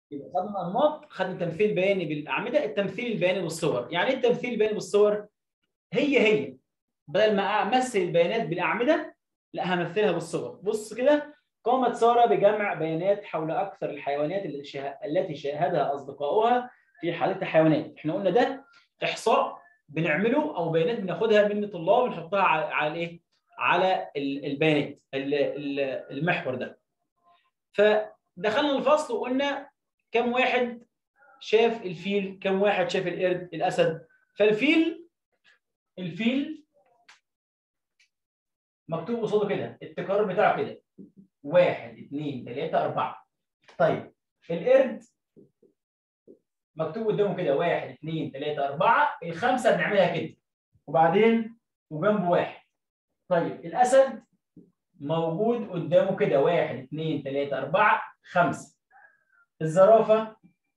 يبقى خدنا الانماط خدنا التمثيل البياني بالاعمده التمثيل البياني بالصور يعني ايه التمثيل البياني بالصور هي هي بدل ما امثل البيانات بالاعمده لا همثلها بالصور بص كده قامت ساره بجمع بيانات حول اكثر الحيوانات التي شاهدها اصدقائها في حديقه الحيوانات احنا قلنا ده احصاء بنعمله او بيانات بناخدها من الطلاب ونحطها على على الايه على البيانات المحور ده فدخلنا الفصل وقلنا كم واحد شاف الفيل كم واحد شاف القرد الاسد فالفيل الفيل مكتوب قصاده كده التكرار بتاعه كده واحد اثنين ثلاثة أربعة طيب القرد مكتوب قدامه كده واحد اثنين ثلاثة أربعة الخمسة بنعملها كده وبعدين وجنبه واحد طيب الأسد موجود قدامه كده واحد اثنين ثلاثة أربعة خمسة الزرافة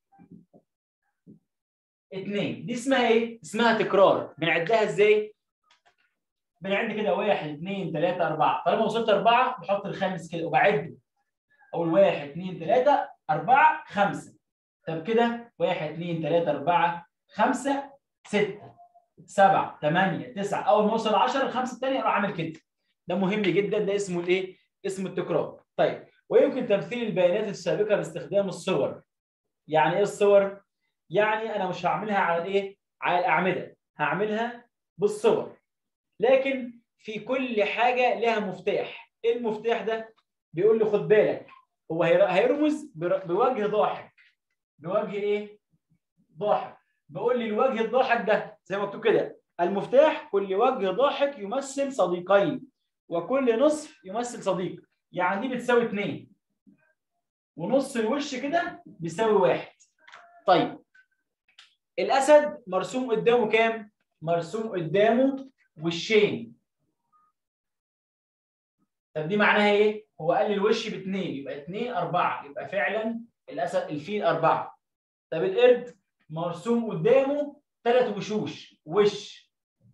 اثنين دي اسمها ايه؟ اسمها تكرار بنعدها ازاي؟ بنعد كده واحد اثنين ثلاثة أربعة طالما وصلت أربعة بحط الخامس كده وبعده أقول واحد اثنين ثلاثة أربعة خمسة طب كده واحد اثنين ثلاثة أربعة خمسة ستة سبعة ثمانية تسعة أول ما أوصل 10 الخمسة الثانية أروح أعمل كده ده مهم جدا ده اسمه الإيه؟ اسمه التكرار طيب ويمكن تمثيل البيانات السابقة باستخدام الصور يعني إيه الصور؟ يعني أنا مش هعملها على الإيه؟ على الأعمدة هعملها بالصور لكن في كل حاجة لها مفتاح ايه المفتاح ده بيقول لي خد بالك هو هيرمز بوجه ضاحك بوجه ايه ضاحك بيقول لي الوجه الضاحك ده زي ما مكتوب كده المفتاح كل وجه ضاحك يمثل صديقين وكل نصف يمثل صديق يعني دي بتساوي اثنين ونص الوش كده بيساوي واحد طيب الاسد مرسوم قدامه كام مرسوم قدامه وشين طب دي معناها ايه؟ هو قال لي الوش باثنين يبقى اثنين أربعة يبقى فعلا الأسد الفيل أربعة طب القرد مرسوم قدامه ثلاث وشوش وش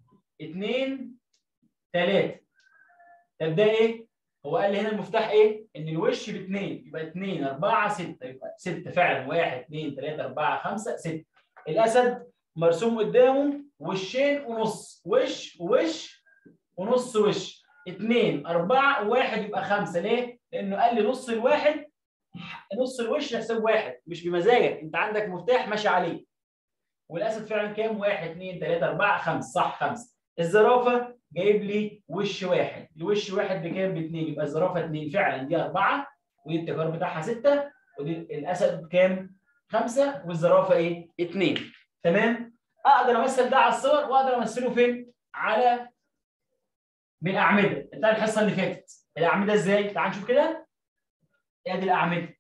اثنين ثلاثة طب ده ايه؟ هو قال لي هنا المفتاح ايه؟ ان الوش باثنين يبقى اثنين أربعة ستة يبقى ستة فعلا واحد اثنين ثلاثة أربعة خمسة ستة الأسد مرسوم قدامه وشين ونص وش ووش ونص وش اثنين أربعة وواحد يبقى خمسة ليه؟ لأنه قال لي نص الواحد نص الوش يحسب واحد مش بمزاجك أنت عندك مفتاح ماشي عليه والأسد فعلا كام؟ واحد اثنين ثلاثة أربعة خمسة صح خمسة الزرافة جايب لي وش واحد الوش واحد بكام؟ باثنين يبقى الزرافة اثنين فعلا دي أربعة ودي التكرار بتاعها ستة ودي الأسد كام؟ خمسة والزرافة إيه؟ اثنين تمام؟ اقدر امثل ده على الصور واقدر امثله فين؟ على بالاعمده بتاع الحصه اللي فاتت الاعمده ازاي؟ تعال نشوف كده ادي الاعمده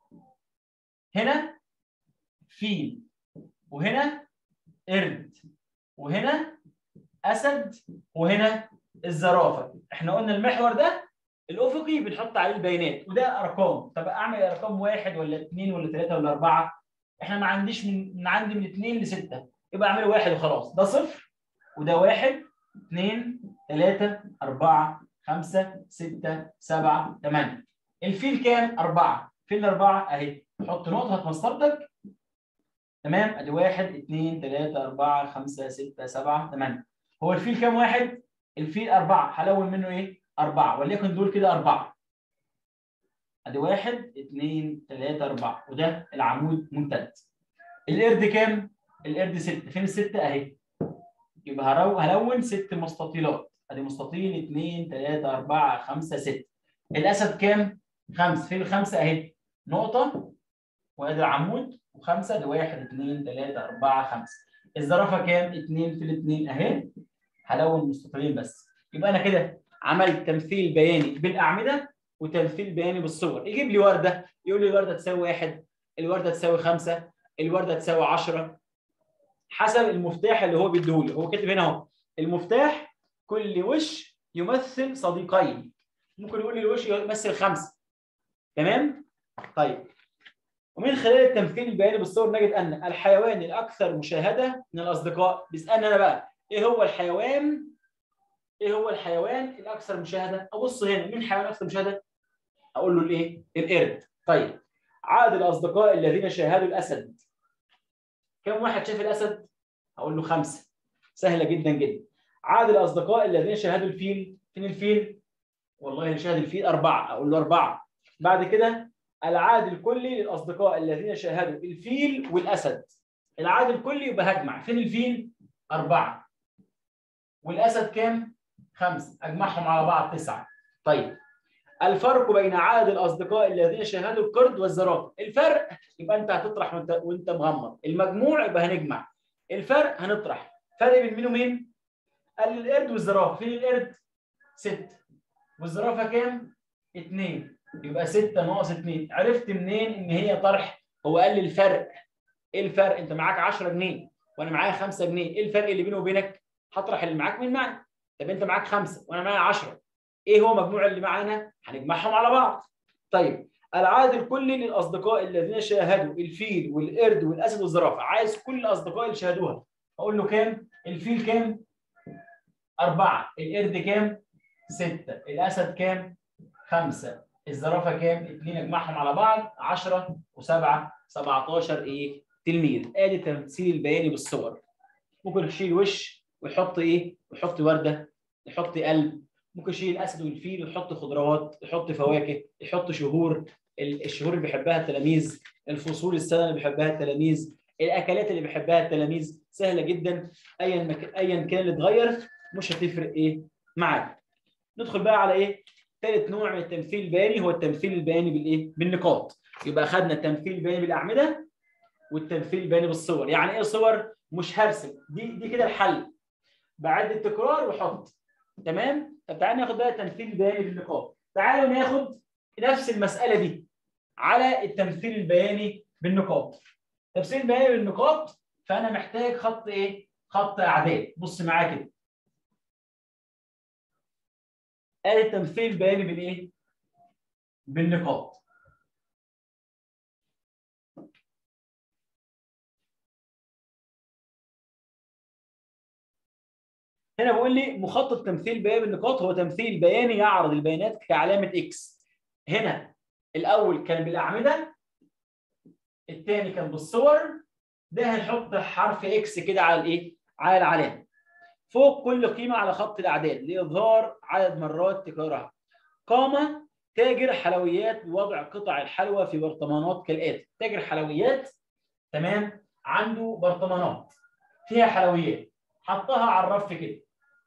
هنا فيل وهنا قرد وهنا اسد وهنا الزرافه احنا قلنا المحور ده الافقي بنحط عليه البيانات وده ارقام طب اعمل ارقام واحد ولا اثنين ولا ثلاثه ولا اربعه احنا ما عنديش من, من عندي من اثنين لسته يبقى اعمله واحد وخلاص ده صفر وده واحد اثنين ثلاثة أربعة خمسة ستة سبعة ثمانية الفيل كام؟ أربعة فين الأربعة؟ أهي حط نقطة مسطرتك تمام أدي واحد اثنين ثلاثة أربعة خمسة ستة سبعة ثمانية هو الفيل كام واحد؟ الفيل أربعة هلون منه إيه؟ أربعة وليكن دول كده أربعة أدي واحد اثنين ثلاثة أربعة وده العمود ممتد القرد كام؟ القرد ستة فين الستة اهي يبقى هرو... هلون ست مستطيلات ادي مستطيل 2 3 4 5 6 الاسد كام؟ خمسة فين الخمسة اهي نقطة وادي العمود وخمسة دي 1 2 3 4 5 الزرافة كام؟ 2 في الاثنين اهي هلون مستطيلين بس يبقى انا كده عملت تمثيل بياني بالاعمدة وتمثيل بياني بالصور يجيب لي وردة يقول لي الوردة تساوي واحد الوردة تساوي خمسة الوردة تساوي 10 حسب المفتاح اللي هو بيديهولي هو كاتب هنا اهو المفتاح كل وش يمثل صديقين ممكن يقول لي الوش يمثل خمسه تمام طيب ومن خلال التمثيل البياني بالصور نجد ان الحيوان الاكثر مشاهده من الاصدقاء بيسالني انا بقى ايه هو الحيوان ايه هو الحيوان الاكثر مشاهده ابص هنا مين الحيوان الاكثر مشاهده اقول له الايه القرد طيب عدد الاصدقاء الذين شاهدوا الاسد كم واحد شاف الاسد هقول له خمسه سهله جدا جدا عدد الاصدقاء الذين شاهدوا الفيل فين الفيل والله اللي شاهد الفيل اربعه اقول له اربعه بعد كده العدد الكلي للاصدقاء الذين شاهدوا الفيل والاسد العدد الكلي يبقى هجمع فين الفيل اربعه والاسد كام خمسه اجمعهم على بعض تسعه طيب الفرق بين عدد الاصدقاء الذين شاهدوا القرد والزرافه الفرق يبقى انت هتطرح وانت وانت مغمض المجموع يبقى هنجمع الفرق هنطرح فرق بين مين ومين قال القرد والزرافه فين القرد ستة والزرافه كام اتنين يبقى ستة ناقص اتنين عرفت منين ان هي طرح هو قال لي الفرق ايه الفرق انت معاك 10 جنيه وانا معايا 5 جنيه ايه الفرق اللي بيني وبينك هطرح اللي معاك من معي طب انت معاك خمسه وانا معايا 10 ايه هو مجموع اللي معانا هنجمعهم على بعض طيب العدد الكلي للاصدقاء الذين شاهدوا الفيل والقرد والاسد والزرافه عايز كل الاصدقاء اللي شاهدوها اقول له كام الفيل كام أربعة القرد كام ستة الأسد كام خمسة الزرافة كام اثنين اجمعهم على بعض 10 و7 17 ايه تلميذ ادي التمثيل البياني بالصور ممكن يشيل وش ويحط ايه ويحط ورده يحط قلب ممكن يشيل الاسد والفيل ويحط خضروات يحط فواكه يحط شهور الشهور اللي بيحبها التلاميذ الفصول السنه اللي بيحبها التلاميذ الاكلات اللي بيحبها التلاميذ سهله جدا ايا مك... ايا كان اللي اتغير مش هتفرق ايه معاك ندخل بقى على ايه ثالث نوع من التمثيل البياني هو التمثيل البياني بالايه بالنقاط يبقى اخذنا التمثيل البياني بالاعمده والتمثيل البياني بالصور يعني ايه صور مش هرسم دي دي كده الحل بعد التكرار وحط تمام طب تعالى ناخد بقى التمثيل البياني بالنقاط تعالوا ناخد نفس المساله دي على التمثيل البياني بالنقاط التمثيل البياني بالنقاط فانا محتاج خط ايه خط اعداد بص معايا كده ادي التمثيل البياني بالايه بالنقاط هنا بيقول لي مخطط تمثيل بياني بالنقاط هو تمثيل بياني يعرض البيانات كعلامه اكس هنا الاول كان بالاعمده الثاني كان بالصور ده هنحط حرف اكس كده على الايه على العلامه فوق كل قيمه على خط الاعداد لاظهار عدد مرات تكرارها قام تاجر حلويات بوضع قطع الحلوى في برطمانات كالاتي تاجر حلويات تمام عنده برطمانات فيها حلويات حطها على الرف كده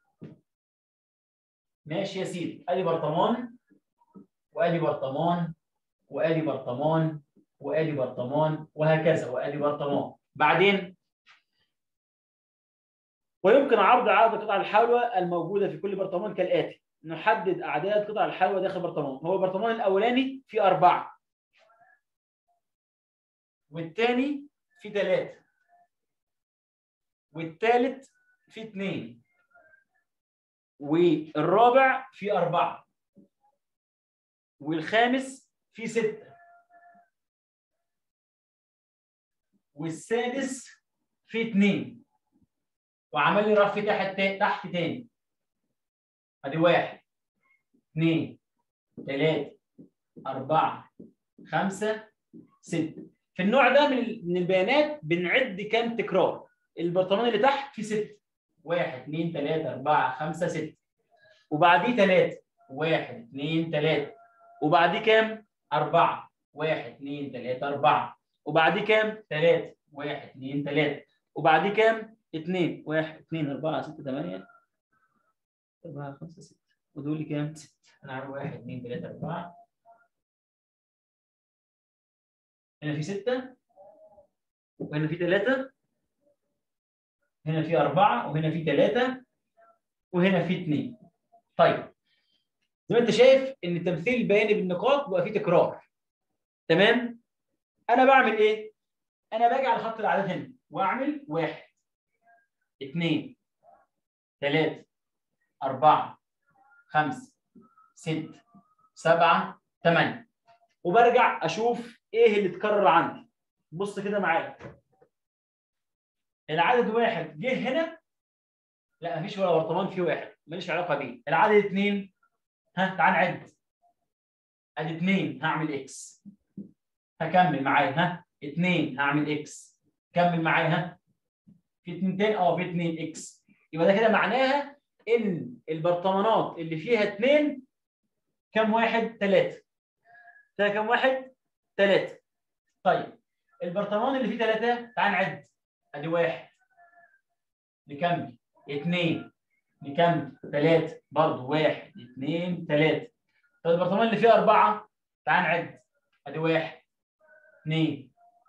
ماشي يا سيدي ادي برطمان وادي برطمان وادي برطمان وادي برطمان وهكذا وادي برطمان بعدين ويمكن عرض عدد قطع الحلوى الموجوده في كل برطمان كالاتي نحدد اعداد قطع الحلوى داخل برطمان هو البرطمان الاولاني فيه اربعه والثاني فيه ثلاثه والثالث فيه اثنين والرابع فيه أربعة والخامس فيه ستة والسادس فيه اثنين وعمل لي رف تحت تحت تاني ادي واحد اثنين ثلاثة أربعة خمسة ستة في النوع ده من من البيانات بنعد كام تكرار البرطمان اللي تحت فيه ستة واحد اثنين ثلاثة أربعة خمسة ستة وبعديه ثلاثة واحد اثنين ثلاثة وبعديه كام؟ أربعة واحد اثنين ثلاثة أربعة وبعديه كام؟ ثلاثة واحد اثنين ثلاثة وبعديه كام؟ اثنين واحد اثنين أربعة ستة ثمانية أربعة خمسة ستة ودول كام؟ ستة أنا عارف واحد اثنين ثلاثة أربعة هنا في ستة وهنا في ثلاثة هنا في أربعة وهنا في ثلاثة وهنا في اثنين طيب زي ما أنت شايف إن التمثيل البياني بالنقاط بقى فيه تكرار تمام أنا بعمل إيه؟ أنا باجي على خط الأعداد هنا وأعمل واحد اثنين ثلاثة أربعة خمسة ستة سبعة ثمانية وبرجع أشوف إيه اللي اتكرر عندي بص كده معايا العدد واحد جه هنا لا مفيش ولا برطمان فيه واحد ماليش علاقه بيه العدد اثنين ها تعال نعد ادي اثنين هعمل اكس هكمل معايا ها 2 هعمل اكس كمل معايا ها في 2 تاني اه في 2 اكس يبقى ده كده معناها ان البرطمانات اللي فيها 2 كم واحد؟ 3 فيها كم واحد؟ 3 طيب البرطمان اللي فيه 3 تعال نعد ادي واحد نكمل اثنين نكمل ثلاثة برضه واحد اثنين ثلاثة طب البرطمان اللي فيه أربعة تعال نعد ادي واحد اثنين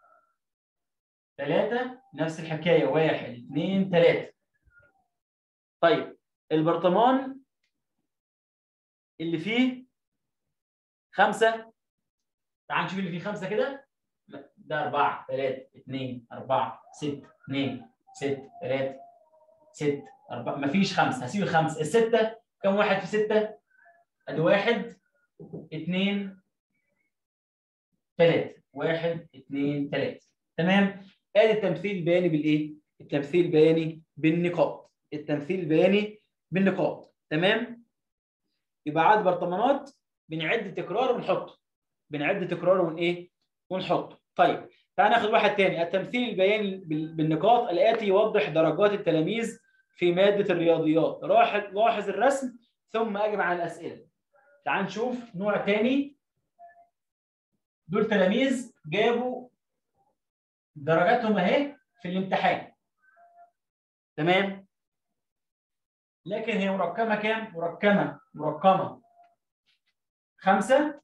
ثلاثة نفس الحكاية واحد اثنين ثلاثة طيب البرطمان اللي فيه خمسة تعال نشوف اللي فيه خمسة كده لا، ده أربعة ثلاثة اثنين أربعة ستة اثنين ستة ثلاثة ستة أربعة مفيش خمسة هسيب الخمسة الستة كم واحد في ستة؟ أدي واحد اثنين ثلاثة واحد اثنين ثلاثة تمام؟ ادي التمثيل البياني بالايه؟ التمثيل البياني بالنقاط التمثيل البياني بالنقاط تمام؟ يبقى عدد برطمانات بنعد تكرار ونحطه بنعد تكرار ون ايه؟ ونحطه طيب تعال ناخد واحد تاني التمثيل البياني بال- بالنقاط الآتي يوضح درجات التلاميذ في مادة الرياضيات لاحظ لاحظ الرسم ثم أجب عن الأسئلة تعال نشوف نوع تاني دول تلاميذ جابوا درجاتهم اهي في الامتحان تمام لكن هي مركمة كام؟ مركمة مركمة خمسة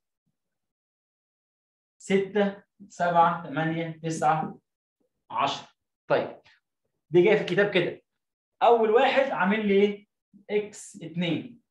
ستة سبعة ثمانية تسعة عشرة طيب دي جاية في الكتاب كده أول واحد عامل لي إيه؟ إكس اتنين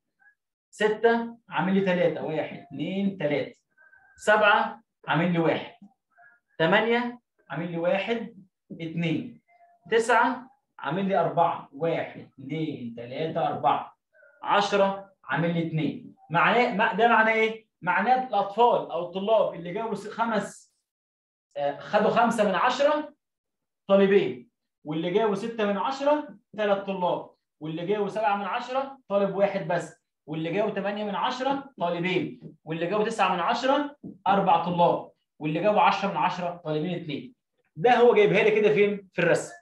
ستة عامل لي تلاتة واحد اتنين تلاتة سبعة عامل لي واحد ثمانية عامل لي واحد اتنين تسعة عامل لي أربعة واحد اتنين تلاتة أربعة عشرة عامل لي اتنين معناه مع- ده معناه إيه؟ معناه الأطفال أو الطلاب اللي جابوا س- خمس آه، خدوا خمسة من عشرة طالبين واللي جابوا ستة من عشرة ثلاث طلاب واللي جابوا سبعة من عشرة طالب واحد بس واللي جابوا ثمانية من عشرة طالبين واللي جابوا تسعة من عشرة أربع طلاب واللي جابوا 10 من 10 طالبين اثنين ده هو جايبها لي كده فين في الرسم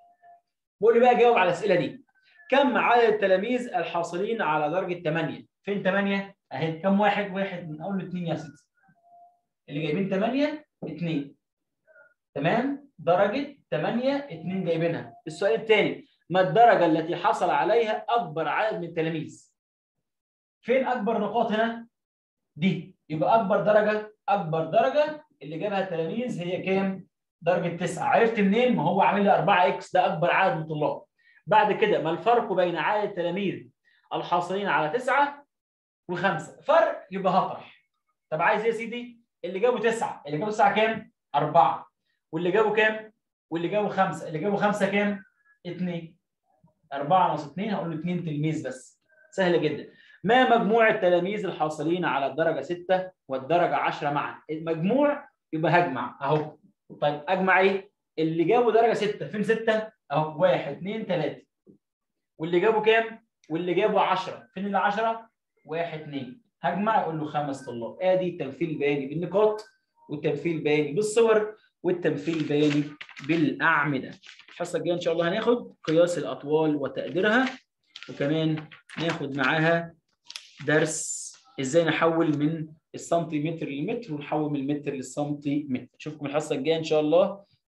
بقول لي بقى جاوب على الاسئله دي كم عدد التلاميذ الحاصلين على درجه 8 فين 8 اهي كم واحد واحد من اول اثنين يا ستي اللي جايبين 8 2 تمام درجه 8 2 جايبينها السؤال الثاني ما الدرجه التي حصل عليها اكبر عدد من التلاميذ فين اكبر نقاط هنا دي يبقى اكبر درجه اكبر درجه اللي جابها التلاميذ هي كام درجه 9 عرفت منين ما هو عامل لي 4 اكس ده اكبر عدد من الطلاب بعد كده ما الفرق بين عدد التلاميذ الحاصلين على 9 و5 فرق يبقى هطرح طب عايز ايه يا سيدي اللي جابوا 9 اللي جابوا 9 كام 4 واللي جابوا كام واللي جابوا 5 اللي جابوا 5 كام 2 4 ناقص 2 هقول له 2 تلميذ بس سهله جدا ما مجموع التلاميذ الحاصلين على الدرجة 6 والدرجة 10 معا المجموع يبقى هجمع اهو طيب اجمع ايه اللي جابوا درجة 6 فين 6 اهو 1 2 3 واللي جابوا كام واللي جابوا 10 فين ال 10 1 2 هجمع اقول له خمس طلاب ادي التمثيل البياني بالنقاط والتمثيل البياني بالصور والتمثيل البياني بالاعمده الحصه الجايه ان شاء الله هناخد قياس الاطوال وتقديرها وكمان ناخد معاها درس ازاي نحول من السنتيمتر للمتر ونحول من المتر للسنتيمتر اشوفكم الحصه الجايه ان شاء الله